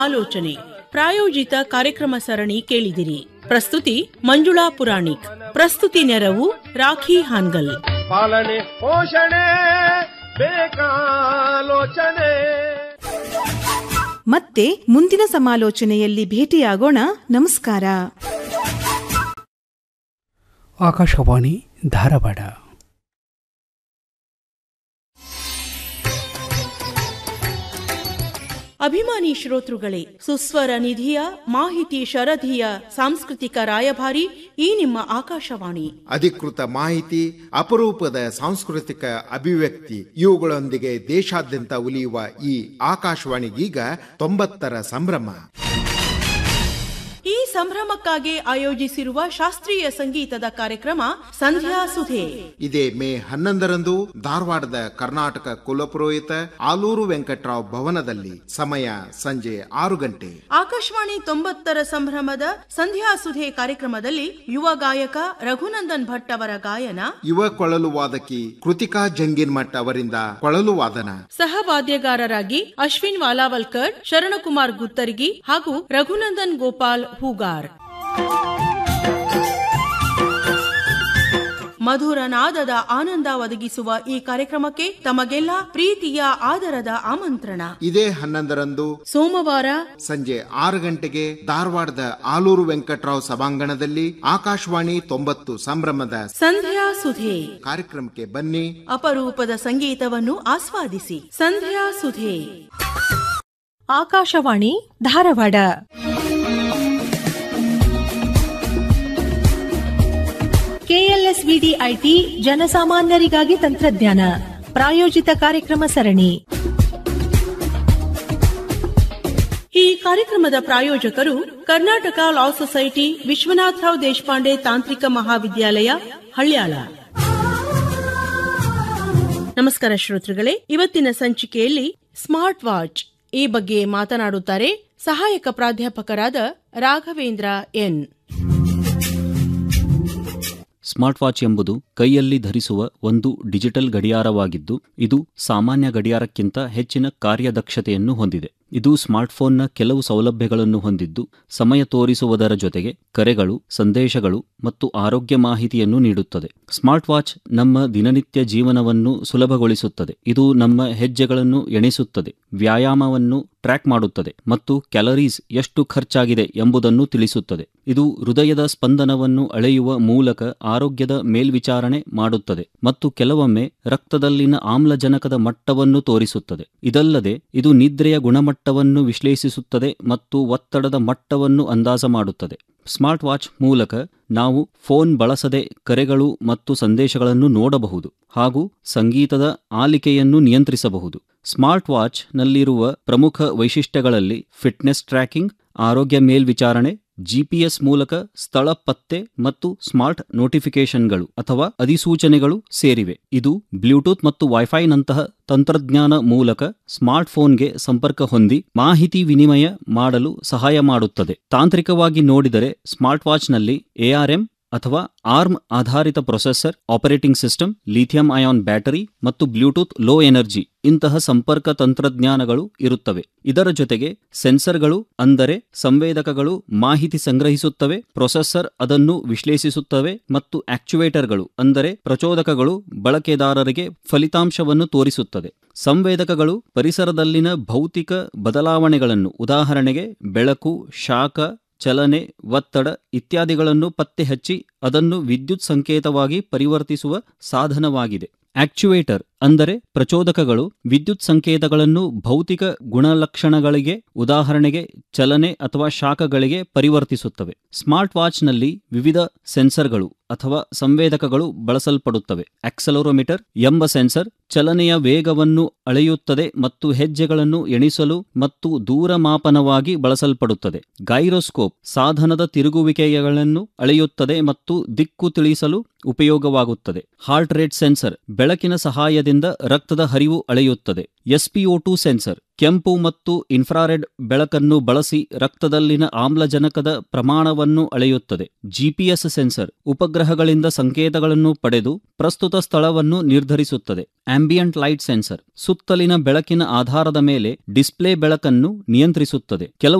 ಆಲೋಚನೆ ಪ್ರಾಯೋಜಿತ ಕಾರ್ಯಕ್ರಮ ಸರಣಿ ಕೇಳಿದಿರಿ ಪ್ರಸ್ತುತಿ ಮಂಜುಳಾ ಪುರಾಣಿಕ್ ಪ್ರಸ್ತುತಿ ನೆರವು ರಾಖಿ ಹಾನ್ಗಲ್ ಪಾಲನೆ ಪೋಷಣೆ ಬೇಕಾಲೋಚನೆ ಮತ್ತೆ ಮುಂದಿನ ಸಮಾಲೋಚನೆಯಲ್ಲಿ ಭೇಟಿಯಾಗೋಣ ನಮಸ್ಕಾರ ಆಕಾಶವಾಣಿ ಧಾರವಾಡ ಅಭಿಮಾನಿ ಶ್ರೋತೃಗಳೇ ಸುಸ್ವರ ನಿಧಿಯ ಮಾಹಿತಿ ಶರಧಿಯ ಸಾಂಸ್ಕೃತಿಕ ರಾಯಭಾರಿ ಈ ನಿಮ್ಮ ಆಕಾಶವಾಣಿ ಅಧಿಕೃತ ಮಾಹಿತಿ ಅಪರೂಪದ ಸಾಂಸ್ಕೃತಿಕ ಅಭಿವ್ಯಕ್ತಿ ಇವುಗಳೊಂದಿಗೆ ದೇಶಾದ್ಯಂತ ಉಲಿಯುವ ಈ ಆಕಾಶವಾಣಿಗೀಗ ತೊಂಬತ್ತರ ಸಂಭ್ರಮ ಈ ಸಂಭ್ರಮಕ್ಕಾಗಿ ಆಯೋಜಿಸಿರುವ ಶಾಸ್ತ್ರೀಯ ಸಂಗೀತದ ಕಾರ್ಯಕ್ರಮ ಸಂಧ್ಯಾ ಸುಧೆ ಇದೇ ಮೇ ಹನ್ನೊಂದರಂದು ಧಾರವಾಡದ ಕರ್ನಾಟಕ ಕುಲಪುರೋಹಿತ ಆಲೂರು ವೆಂಕಟರಾವ್ ಭವನದಲ್ಲಿ ಸಮಯ ಸಂಜೆ ಆರು ಗಂಟೆ ಆಕಾಶವಾಣಿ ತೊಂಬತ್ತರ ಸಂಭ್ರಮದ ಸಂಧ್ಯಾ ಸುಧೆ ಕಾರ್ಯಕ್ರಮದಲ್ಲಿ ಯುವ ಗಾಯಕ ರಘುನಂದನ್ ಭಟ್ ಅವರ ಗಾಯನ ಯುವ ಕೊಳಲು ವಾದಕಿ ಕೃತಿಕಾ ಜಂಗಿನ್ಮಠ್ ಅವರಿಂದ ಕೊಳಲು ವಾದನ ಸಹ ವಾದ್ಯಗಾರರಾಗಿ ಅಶ್ವಿನ್ ವಾಲಾವಲ್ಕರ್ ಶರಣಕುಮಾರ್ ಗುತ್ತರ್ಗಿ ಹಾಗೂ ರಘುನಂದನ್ ಗೋಪಾಲ್ ಹೂಗಾರ್ ಮಧುರ ನಾದದ ಆನಂದ ಒದಗಿಸುವ ಈ ಕಾರ್ಯಕ್ರಮಕ್ಕೆ ತಮಗೆಲ್ಲ ಪ್ರೀತಿಯ ಆದರದ ಆಮಂತ್ರಣ ಇದೇ ಹನ್ನೊಂದರಂದು ಸೋಮವಾರ ಸಂಜೆ ಆರು ಗಂಟೆಗೆ ಧಾರವಾಡದ ಆಲೂರು ವೆಂಕಟರಾವ್ ಸಭಾಂಗಣದಲ್ಲಿ ಆಕಾಶವಾಣಿ ತೊಂಬತ್ತು ಸಂಭ್ರಮದ ಸಂಧ್ಯಾ ಸುಧೆ ಕಾರ್ಯಕ್ರಮಕ್ಕೆ ಬನ್ನಿ ಅಪರೂಪದ ಸಂಗೀತವನ್ನು ಆಸ್ವಾದಿಸಿ ಸಂಧ್ಯಾ ಸುಧೆ ಆಕಾಶವಾಣಿ ಧಾರವಾಡ ಕೆಎಲ್ಎಸ್ವಿಡಿ ಐಟಿ ಜನಸಾಮಾನ್ಯರಿಗಾಗಿ ತಂತ್ರಜ್ಞಾನ ಪ್ರಾಯೋಜಿತ ಕಾರ್ಯಕ್ರಮ ಸರಣಿ ಈ ಕಾರ್ಯಕ್ರಮದ ಪ್ರಾಯೋಜಕರು ಕರ್ನಾಟಕ ಲಾ ಸೊಸೈಟಿ ವಿಶ್ವನಾಥರಾವ್ ದೇಶಪಾಂಡೆ ತಾಂತ್ರಿಕ ಮಹಾವಿದ್ಯಾಲಯ ಹಳ್ಯಾಳ ನಮಸ್ಕಾರ ಶ್ರೋತೃಗಳೇ ಇವತ್ತಿನ ಸಂಚಿಕೆಯಲ್ಲಿ ಸ್ಮಾರ್ಟ್ ವಾಚ್ ಈ ಬಗ್ಗೆ ಮಾತನಾಡುತ್ತಾರೆ ಸಹಾಯಕ ಪ್ರಾಧ್ಯಾಪಕರಾದ ರಾಘವೇಂದ್ರ ಎನ್ ಸ್ಮಾರ್ಟ್ ವಾಚ್ ಎಂಬುದು ಕೈಯಲ್ಲಿ ಧರಿಸುವ ಒಂದು ಡಿಜಿಟಲ್ ಗಡಿಯಾರವಾಗಿದ್ದು ಇದು ಸಾಮಾನ್ಯ ಗಡಿಯಾರಕ್ಕಿಂತ ಹೆಚ್ಚಿನ ಕಾರ್ಯದಕ್ಷತೆಯನ್ನು ಹೊಂದಿದೆ ಇದು ಸ್ಮಾರ್ಟ್ಫೋನ್ನ ಕೆಲವು ಸೌಲಭ್ಯಗಳನ್ನು ಹೊಂದಿದ್ದು ಸಮಯ ತೋರಿಸುವುದರ ಜೊತೆಗೆ ಕರೆಗಳು ಸಂದೇಶಗಳು ಮತ್ತು ಆರೋಗ್ಯ ಮಾಹಿತಿಯನ್ನು ನೀಡುತ್ತದೆ ಸ್ಮಾರ್ಟ್ ವಾಚ್ ನಮ್ಮ ದಿನನಿತ್ಯ ಜೀವನವನ್ನು ಸುಲಭಗೊಳಿಸುತ್ತದೆ ಇದು ನಮ್ಮ ಹೆಜ್ಜೆಗಳನ್ನು ಎಣಿಸುತ್ತದೆ ವ್ಯಾಯಾಮವನ್ನು ಟ್ರ್ಯಾಕ್ ಮಾಡುತ್ತದೆ ಮತ್ತು ಕ್ಯಾಲರೀಸ್ ಎಷ್ಟು ಖರ್ಚಾಗಿದೆ ಎಂಬುದನ್ನು ತಿಳಿಸುತ್ತದೆ ಇದು ಹೃದಯದ ಸ್ಪಂದನವನ್ನು ಅಳೆಯುವ ಮೂಲಕ ಆರೋಗ್ಯದ ಮೇಲ್ವಿಚಾರಣೆ ಮಾಡುತ್ತದೆ ಮತ್ತು ಕೆಲವೊಮ್ಮೆ ರಕ್ತದಲ್ಲಿನ ಆಮ್ಲಜನಕದ ಮಟ್ಟವನ್ನು ತೋರಿಸುತ್ತದೆ ಇದಲ್ಲದೆ ಇದು ನಿದ್ರೆಯ ಗುಣಮಟ್ಟವನ್ನು ವಿಶ್ಲೇಷಿಸುತ್ತದೆ ಮತ್ತು ಒತ್ತಡದ ಮಟ್ಟವನ್ನು ಅಂದಾಜ ಮಾಡುತ್ತದೆ ಸ್ಮಾರ್ಟ್ ವಾಚ್ ಮೂಲಕ ನಾವು ಫೋನ್ ಬಳಸದೆ ಕರೆಗಳು ಮತ್ತು ಸಂದೇಶಗಳನ್ನು ನೋಡಬಹುದು ಹಾಗೂ ಸಂಗೀತದ ಆಲಿಕೆಯನ್ನು ನಿಯಂತ್ರಿಸಬಹುದು ಸ್ಮಾರ್ಟ್ ವಾಚ್ ನಲ್ಲಿರುವ ಪ್ರಮುಖ ವೈಶಿಷ್ಟ್ಯಗಳಲ್ಲಿ ಫಿಟ್ನೆಸ್ ಟ್ರ್ಯಾಕಿಂಗ್ ಆರೋಗ್ಯ ಮೇಲ್ವಿಚಾರಣೆ ಜಿಪಿಎಸ್ ಮೂಲಕ ಸ್ಥಳ ಪತ್ತೆ ಮತ್ತು ಸ್ಮಾರ್ಟ್ ನೋಟಿಫಿಕೇಶನ್ಗಳು ಅಥವಾ ಅಧಿಸೂಚನೆಗಳು ಸೇರಿವೆ ಇದು ಬ್ಲೂಟೂತ್ ಮತ್ತು ವೈಫೈನಂತಹ ತಂತ್ರಜ್ಞಾನ ಮೂಲಕ ಸ್ಮಾರ್ಟ್ಫೋನ್ಗೆ ಸಂಪರ್ಕ ಹೊಂದಿ ಮಾಹಿತಿ ವಿನಿಮಯ ಮಾಡಲು ಸಹಾಯ ಮಾಡುತ್ತದೆ ತಾಂತ್ರಿಕವಾಗಿ ನೋಡಿದರೆ ಸ್ಮಾರ್ಟ್ ವಾಚ್ನಲ್ಲಿ ಎಆರ್ಎಂ ಅಥವಾ ಆರ್ಮ್ ಆಧಾರಿತ processor operating system lithium ion battery ಮತ್ತು ಬ್ಲೂಟೂತ್ ಲೋ ಎನರ್ಜಿ ಇಂತಹ ಸಂಪರ್ಕ ತಂತ್ರಜ್ಞಾನಗಳು ಇರುತ್ತವೆ ಇದರ ಜೊತೆಗೆ ಸೆನ್ಸರ್ಗಳು ಅಂದರೆ ಸಂವೇದಕಗಳು ಮಾಹಿತಿ ಸಂಗ್ರಹಿಸುತ್ತವೆ ಪ್ರೊಸೆಸರ್ ಅದನ್ನು ವಿಶ್ಲೇಷಿಸುತ್ತವೆ ಮತ್ತು ಆಕ್ಚುವೇಟರ್ಗಳು ಅಂದರೆ ಪ್ರಚೋದಕಗಳು ಬಳಕೆದಾರರಿಗೆ ಫಲಿತಾಂಶವನ್ನು ತೋರಿಸುತ್ತದೆ ಸಂವೇದಕಗಳು ಪರಿಸರದಲ್ಲಿನ ಭೌತಿಕ ಬದಲಾವಣೆಗಳನ್ನು ಉದಾಹರಣೆಗೆ ಬೆಳಕು ಶಾಖ ಚಲನೆ ಒತ್ತಡ ಇತ್ಯಾದಿಗಳನ್ನು ಪತ್ತೆ ಹಚ್ಚಿ ಅದನ್ನು ವಿದ್ಯುತ್ ಸಂಕೇತವಾಗಿ ಪರಿವರ್ತಿಸುವ ಸಾಧನವಾಗಿದೆ ಆಕ್ಚುವೇಟರ್ ಅಂದರೆ ಪ್ರಚೋದಕಗಳು ವಿದ್ಯುತ್ ಸಂಕೇತಗಳನ್ನು ಭೌತಿಕ ಗುಣಲಕ್ಷಣಗಳಿಗೆ ಉದಾಹರಣೆಗೆ ಚಲನೆ ಅಥವಾ ಶಾಖಗಳಿಗೆ ಪರಿವರ್ತಿಸುತ್ತವೆ ಸ್ಮಾರ್ಟ್ ವಾಚ್ನಲ್ಲಿ ವಿವಿಧ ಸೆನ್ಸರ್ಗಳು ಅಥವಾ ಸಂವೇದಕಗಳು ಬಳಸಲ್ಪಡುತ್ತವೆ ಆಕ್ಸಲೋರೋಮೀಟರ್ ಎಂಬ ಸೆನ್ಸರ್ ಚಲನೆಯ ವೇಗವನ್ನು ಅಳೆಯುತ್ತದೆ ಮತ್ತು ಹೆಜ್ಜೆಗಳನ್ನು ಎಣಿಸಲು ಮತ್ತು ದೂರಮಾಪನವಾಗಿ ಬಳಸಲ್ಪಡುತ್ತದೆ ಗೈರೋಸ್ಕೋಪ್ ಸಾಧನದ ತಿರುಗುವಿಕೆಗಳನ್ನು ಅಳೆಯುತ್ತದೆ ಮತ್ತು ದಿಕ್ಕು ತಿಳಿಸಲು ಉಪಯೋಗವಾಗುತ್ತದೆ ಹಾರ್ಟ್ ರೇಟ್ ಸೆನ್ಸರ್ ಬೆಳಕಿನ ಸಹಾಯದಿಂದ ರಕ್ತದ ಹರಿವು ಅಳೆಯುತ್ತದೆ ಎಸ್ಪಿಒ ಟು ಸೆನ್ಸರ್ ಕೆಂಪು ಮತ್ತು ಇನ್ಫ್ರಾರೆಡ್ ಬೆಳಕನ್ನು ಬಳಸಿ ರಕ್ತದಲ್ಲಿನ ಆಮ್ಲಜನಕದ ಪ್ರಮಾಣವನ್ನು ಅಳೆಯುತ್ತದೆ ಜಿಪಿಎಸ್ ಸೆನ್ಸರ್ ಉಪಗ್ರಹಗಳಿಂದ ಸಂಕೇತಗಳನ್ನು ಪಡೆದು ಪ್ರಸ್ತುತ ಸ್ಥಳವನ್ನು ನಿರ್ಧರಿಸುತ್ತದೆ ಆಂಬಿಯಂಟ್ ಲೈಟ್ ಸೆನ್ಸರ್ ಸುತ್ತಲಿನ ಬೆಳಕಿನ ಆಧಾರದ ಮೇಲೆ ಡಿಸ್ಪ್ಲೇ ಬೆಳಕನ್ನು ನಿಯಂತ್ರಿಸುತ್ತದೆ ಕೆಲವು